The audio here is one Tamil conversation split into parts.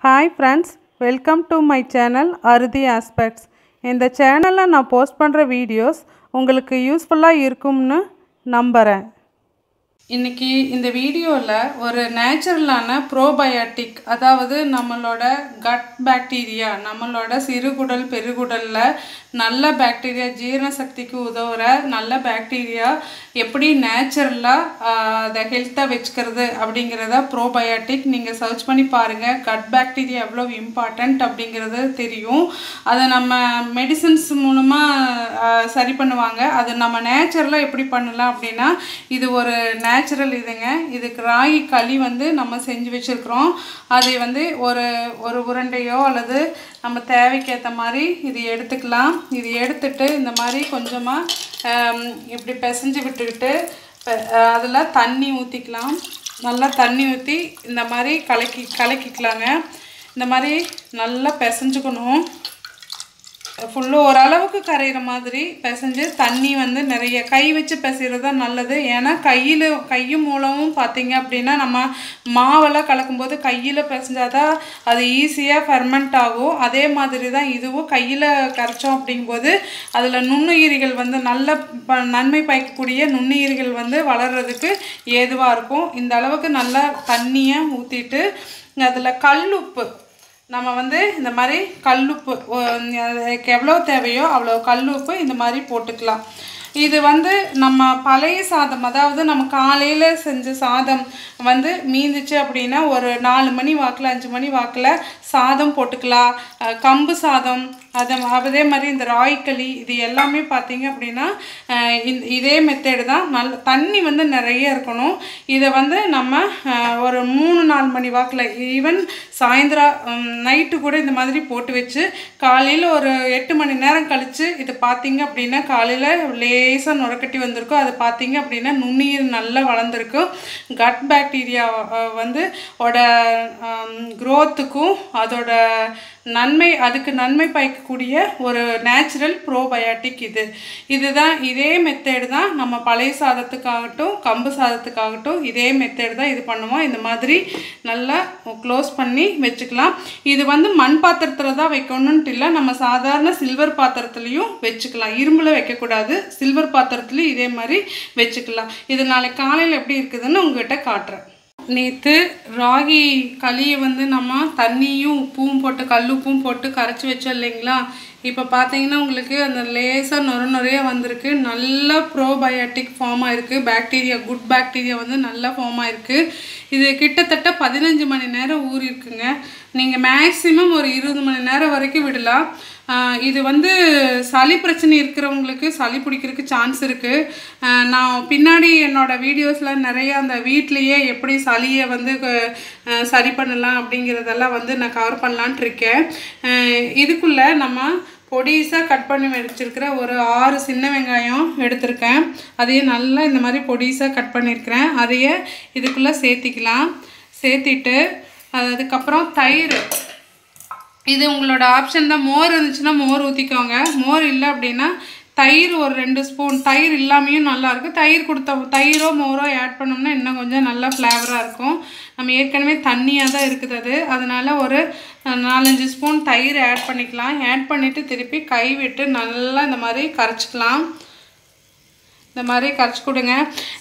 hi friends welcome to my channel அறுதி ஆஸ்பெக்ட்ஸ் இந்த சேனலில் நான் போஸ்ட் பண்ணுற வீடியோஸ் உங்களுக்கு யூஸ்ஃபுல்லாக இருக்கும்னு நம்புகிறேன் இன்றைக்கி இந்த வீடியோவில் ஒரு நேச்சுரலான ப்ரோபயோட்டிக் அதாவது நம்மளோட கட் பாக்டீரியா நம்மளோட சிறுகுடல் பெருகுடலில் நல்ல பாக்டீரியா ஜீரண சக்திக்கு உதவுற நல்ல பாக்டீரியா எப்படி நேச்சுரலாக அதை ஹெல்த்தாக வச்சுக்கிறது அப்படிங்கிறத ப்ரோபயோட்டிக் நீங்கள் சர்ச் பண்ணி பாருங்கள் கட் பாக்டீரியா எவ்வளோ இம்பார்ட்டண்ட் அப்படிங்கிறது தெரியும் அதை நம்ம மெடிசன்ஸ் மூலமாக சரி பண்ணுவாங்க அது நம்ம நேச்சுரலாக எப்படி பண்ணலாம் அப்படின்னா இது ஒரு நேச்சுரல் இதுங்க இதுக்கு ராகி களி வந்து நம்ம செஞ்சு வச்சுருக்குறோம் அதை வந்து ஒரு ஒரு உருண்டையோ அல்லது நம்ம தேவைக்கேற்ற மாதிரி இது எடுத்துக்கலாம் இது எடுத்துட்டு இந்த மாதிரி கொஞ்சமாக இப்படி பிசைஞ்சு விட்டுக்கிட்டு அதில் தண்ணி ஊற்றிக்கலாம் நல்லா தண்ணி ஊற்றி இந்த மாதிரி கலக்கி கலக்கிக்கலாங்க இந்த மாதிரி நல்லா பிசைஞ்சுக்கணும் ஃபுல்லு ஓரளவுக்கு கரையிற மாதிரி பிசைஞ்சு தண்ணி வந்து நிறைய கை வச்சு பிசைகிறது தான் நல்லது ஏன்னா கையில் கையும் மூலமும் பார்த்தீங்க அப்படின்னா நம்ம மாவெல்லாம் கலக்கும்போது கையில் பிசைஞ்சாதான் அது ஈஸியாக ஃபெர்மெண்ட் ஆகும் அதே மாதிரி தான் இதுவும் கையில் கரைச்சோம் அப்படிங்கும்போது அதில் நுண்ணுயிரிகள் வந்து நல்ல ப நன்மை பயக்கக்கூடிய நுண்ணுயிரிகள் வந்து வளர்கிறதுக்கு ஏதுவாக இருக்கும் இந்த அளவுக்கு நல்லா தண்ணியை ஊற்றிட்டு அதில் கல் உப்பு நம்ம வந்து இந்த மாதிரி கல்லுப்பு அதுக்கு எவ்வளோ தேவையோ அவ்வளோ கல்லுப்பு இந்த மாதிரி போட்டுக்கலாம் இது வந்து நம்ம பழைய சாதம் அதாவது நம்ம காலையில் செஞ்ச சாதம் வந்து மீந்துச்சு அப்படின்னா ஒரு நாலு மணி வாக்கில் அஞ்சு மணி வாக்கில் சாதம் போட்டுக்கலாம் கம்பு சாதம் அதை அதே மாதிரி இந்த ராய்க்களி இது எல்லாமே பார்த்தீங்க அப்படின்னா இந்த இதே மெத்தேடு தான் நல்ல தண்ணி வந்து நிறைய இருக்கணும் இதை வந்து நம்ம ஒரு மூணு நாலு மணி வாக்கில் ஈவன் சாயந்தரம் நைட்டு கூட இந்த மாதிரி போட்டு வச்சு காலையில் ஒரு எட்டு மணி நேரம் கழித்து இது பார்த்தீங்க அப்படின்னா காலையில் லேசாக நுரக்கட்டி வந்திருக்கும் அதை பார்த்தீங்க அப்படின்னா நுண்ணுயிர் நல்லா வளர்ந்துருக்கும் கட் பாக்டீரியா வந்து ஓட க்ரோத்துக்கும் அதோட நன்மை அதுக்கு நன்மை பயக்கக்கூடிய ஒரு நேச்சுரல் ப்ரோபயோட்டிக் இது இதுதான் இதே மெத்தேடு தான் நம்ம பழைய சாதத்துக்காகட்டும் கம்பு சாதத்துக்காகட்டும் இதே மெத்தேடு தான் இது பண்ணுவோம் இந்த மாதிரி நல்லா க்ளோஸ் பண்ணி வச்சுக்கலாம் இது வந்து மண் பாத்திரத்தில் தான் வைக்கணுன்ட்டு இல்லை நம்ம சாதாரண சில்வர் பாத்திரத்துலேயும் வச்சுக்கலாம் இரும்பில் வைக்கக்கூடாது சில்வர் பாத்திரத்துலையும் இதே மாதிரி வச்சுக்கலாம் இது நாளைக்கு காலையில் எப்படி இருக்குதுன்னு உங்கள்கிட்ட காட்டுறேன் நேற்று ராகி களியை வந்து நம்ம தண்ணியும் உப்பும் போட்டு கல் உப்பும் போட்டு கரைச்சி வச்சோம் இல்லைங்களா இப்போ பார்த்தீங்கன்னா உங்களுக்கு அந்த லேசாக நொர நுறைய வந்திருக்கு நல்ல ப்ரோபயோட்டிக் ஃபார்ம் ஆயிருக்கு பாக்டீரியா குட் பாக்டீரியா வந்து நல்லா ஃபார்ம் ஆயிருக்கு இது கிட்டத்தட்ட பதினஞ்சு மணி நேரம் ஊறிஇருக்குங்க நீங்கள் மேக்ஸிமம் ஒரு இருபது மணி நேரம் வரைக்கும் விடலாம் இது வந்து சளி பிரச்சனை இருக்கிறவங்களுக்கு சளி பிடிக்கிறதுக்கு சான்ஸ் இருக்குது நான் பின்னாடி என்னோடய வீடியோஸில் நிறைய அந்த வீட்லேயே எப்படி சளியை வந்து சரி பண்ணலாம் அப்படிங்கிறதெல்லாம் வந்து நான் கவர் பண்ணலான்ட்டு இருக்கேன் இதுக்குள்ளே நம்ம பொடிசாக கட் பண்ணி வச்சுருக்கிற ஒரு ஆறு சின்ன வெங்காயம் எடுத்திருக்கேன் அதையே நல்லா இந்த மாதிரி பொடிசாக கட் பண்ணியிருக்கிறேன் அதையே இதுக்குள்ளே சேர்த்திக்கலாம் சேர்த்திட்டு அதுக்கப்புறம் தயிர் இது உங்களோட ஆப்ஷன் தான் மோர் இருந்துச்சுன்னா மோர் ஊற்றிக்கோங்க மோர் இல்லை அப்படின்னா தயிர் ஒரு ரெண்டு ஸ்பூன் தயிர் இல்லாமையும் நல்லாயிருக்கு தயிர் கொடுத்த தயிரோ மோரோ ஆட் பண்ணோம்னா இன்னும் கொஞ்சம் நல்லா ஃப்ளேவராக இருக்கும் நம்ம ஏற்கனவே தண்ணியாக தான் இருக்குது அது அதனால் ஒரு நாலஞ்சு ஸ்பூன் தயிர் ஆட் பண்ணிக்கலாம் ஆட் பண்ணிவிட்டு திருப்பி கை விட்டு நல்லா இந்த மாதிரி கரைச்சிக்கலாம் இந்த மாதிரி கரைச்சி கொடுங்க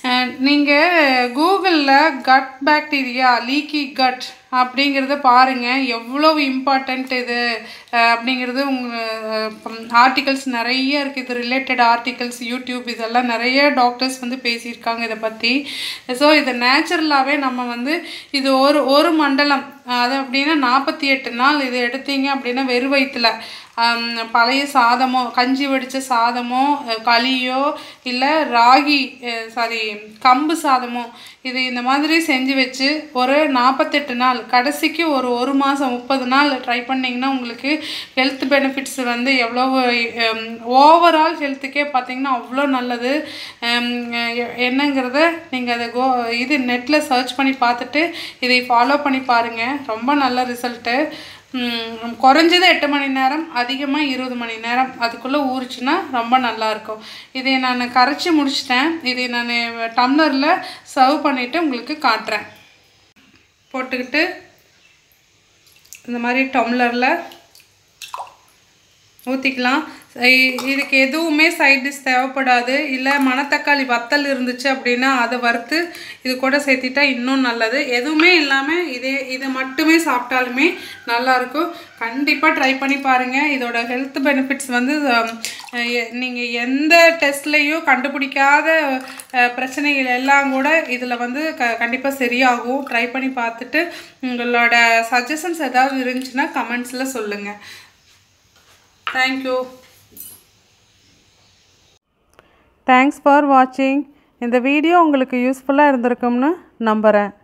நீங்கள் கூகுளில் கட் பாக்டீரியா லீக்கி கட் அப்படிங்கிறத பாருங்கள் எவ்வளோ இம்பார்ட்டண்ட் இது அப்படிங்கிறது உங்கள் ஆர்டிகல்ஸ் நிறைய இருக்குது இது ரிலேட்டட் ஆர்டிகல்ஸ் யூடியூப் இதெல்லாம் நிறைய டாக்டர்ஸ் வந்து பேசியிருக்காங்க இதை பற்றி ஸோ இதை நேச்சுரலாகவே நம்ம வந்து இது ஒரு ஒரு மண்டலம் அது அப்படின்னா நாற்பத்தி எட்டு நாள் இது எடுத்தீங்க அப்படின்னா வெறு வயிற்றில் பழைய சாதமோ கஞ்சி வடித்த சாதமோ களியோ இல்லை ராகி சாரி கம்பு சாதமோ இது இந்த மாதிரி செஞ்சு வச்சு ஒரு நாற்பத்தெட்டு நாள் கடைசிக்கு ஒரு ஒரு மாதம் முப்பது நாள் ட்ரை பண்ணிங்கன்னா உங்களுக்கு ஹெல்த் பெனிஃபிட்ஸ் வந்து எவ்வளோ ஓவரால் ஹெல்த்துக்கே பார்த்திங்கன்னா அவ்வளோ நல்லது என்னங்கிறத நீங்கள் அதை கோ இது நெட்டில் சர்ச் பண்ணி பார்த்துட்டு இதை ஃபாலோ பண்ணி பாருங்கள் ரொம்ப நல்ல ரிசல்ட்டு குறைஞ்சது எட்டு மணி நேரம் அதிகமாக இருபது மணி நேரம் அதுக்குள்ளே ஊறிச்சுன்னா ரொம்ப நல்லாயிருக்கும் இதை நான் கரைச்சி முடிச்சிட்டேன் இதை நான் டம்ளரில் சர்வ் பண்ணிவிட்டு உங்களுக்கு காட்டுறேன் போட்டுக்கிட்டு இந்த மாதிரி டம்ளரில் ஊற்றிக்கலாம் இதுக்கு எதுவுமே சைட் டிஷ் தேவைப்படாது இல்லை மணத்தக்காளி வத்தல் இருந்துச்சு அப்படின்னா அதை வறுத்து இது கூட சேர்த்திட்டா இன்னும் நல்லது எதுவுமே இல்லாமல் இதே இதை மட்டுமே சாப்பிட்டாலுமே நல்லாயிருக்கும் கண்டிப்பாக ட்ரை பண்ணி பாருங்கள் இதோட ஹெல்த் பெனிஃபிட்ஸ் வந்து நீங்கள் எந்த டெஸ்ட்லேயும் கண்டுபிடிக்காத அஹ், பிரச்சனைகள் எல்லாம் கூட இதில் வந்து க கண்டிப்பாக சரியாகும் ட்ரை பண்ணி பார்த்துட்டு உங்களோட சஜஷன்ஸ் ஏதாவது இருந்துச்சுன்னா கமெண்ட்ஸில் சொல்லுங்கள் தேங்க்யூ தேங்க்ஸ் ஃபார் வாட்சிங் இந்த வீடியோ உங்களுக்கு யூஸ்ஃபுல்லாக இருந்திருக்கும்னு நம்புகிறேன்